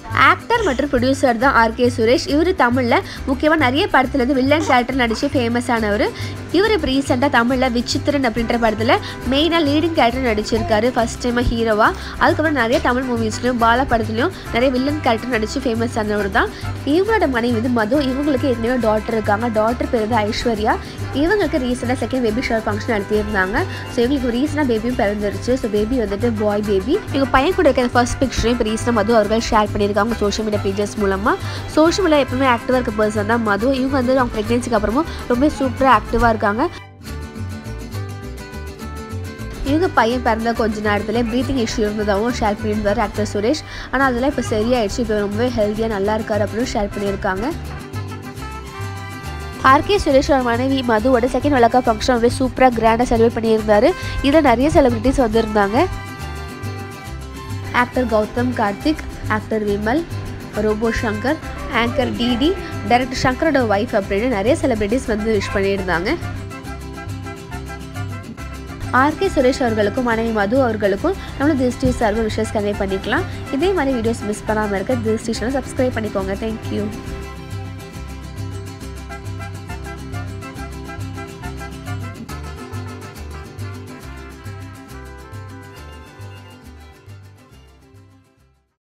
actor மற்றும் producer தான் RK Suresh இவர் தமிழில் முக்கியமாக நிறைய படத்துல இருந்து வில்லன் கேரக்டர் நடித்து ஃபேமஸ் ஆனவர் இவர் இப்போ ரீசெண்டாக தமிழில் விசித்திரன் அப்படின்ற படத்தில் மெயினாக லீடிங் கேரக்டர் நடிச்சிருக்காரு ஃபர்ஸ்ட் டைமாக ஹீரோவாக அதுக்கப்புறம் நிறைய தமிழ் மூவிஸ்லையும் பாலா படத்துலையும் நிறைய வில்லன் கேரக்டர் நடித்து ஃபேமஸ் ஆனவர் தான் இவங்களோட மனைவி வந்து மது இவங்களுக்கு ஏற்கனவே டாட்டர் இருக்காங்க டாட்டர் பேர் வந்து ஐஸ்வர்யா இவங்களுக்கு ரீசெண்டாக செகண்ட் பேபி ஷவர் ஃபங்க்ஷன் நடத்தியிருந்தாங்க ஸோ இவங்களுக்கு ரீசெண்டாக பேபியும் பிறந்துருச்சு ஸோ பேபி வந்துட்டு பாய் பேபி இவங்க பையன் கூட இருக்கிற ஃபர்ஸ்ட் பிக்சரையும் இப்போ ரீசெண்டாக மது அவர்கள் ஷேர் பண்ணியிருக்காங்க சோஷியல் மீடியா பேஜஸ் மூலமாக சோஷியல் மீடியா எப்பவுமே ஆக்டிவாக இருக்க பர்சன் தான் மது இவங்க வந்து அவங்க ப்ரெக்னென்சிக்கு அப்புறமும் ரொம்ப சூப்பராக ஆக்டிவாக இருக்காங்க இவங்க பையன் பிறந்த கொஞ்ச நேரத்தில் ப்ரீத்திங் இஷ்யூ இருந்ததாகவும் ஷேர் பண்ணியிருந்தார் ஆக்டர் சுரேஷ் ஆனால் அதெல்லாம் இப்போ சரியாயிடுச்சு இப்போ ரொம்பவே ஹெல்த்தியாக நல்லா இருக்காரு அப்படின்னு ஷேர் பண்ணியிருக்காங்க ஆர்கே சுரேஷ் அவர் மனைவி மதுவோட செகண்ட் வழக்கா ஃபங்க்ஷன் ரொம்ப சூப்பராக கிராண்டாக செலிப்ரேட் பண்ணியிருந்தாரு இதில் நிறைய செலிபிரிட்டிஸ் வந்திருந்தாங்க actor Gautham Karthik actor Vimal Robo Shankar anchor DD director சங்கரோட ஒய்ஃப் அப்படின்னு நிறைய செலிபிரிட்டிஸ் வந்து விஷ் பண்ணியிருந்தாங்க ஆர்கே சுரேஷ் அவர்களுக்கும் மனைவி மது அவர்களுக்கும் நம்மளும் திருஷ்டி சார்பு விஷஸ் கன்வே பண்ணிக்கலாம் இதே மாதிரி வீடியோஸ் மிஸ் பண்ணாமல் இருக்க திருஷ்டி சேனல் சப்ஸ்கிரைப் பண்ணிக்கோங்க தேங்க்யூ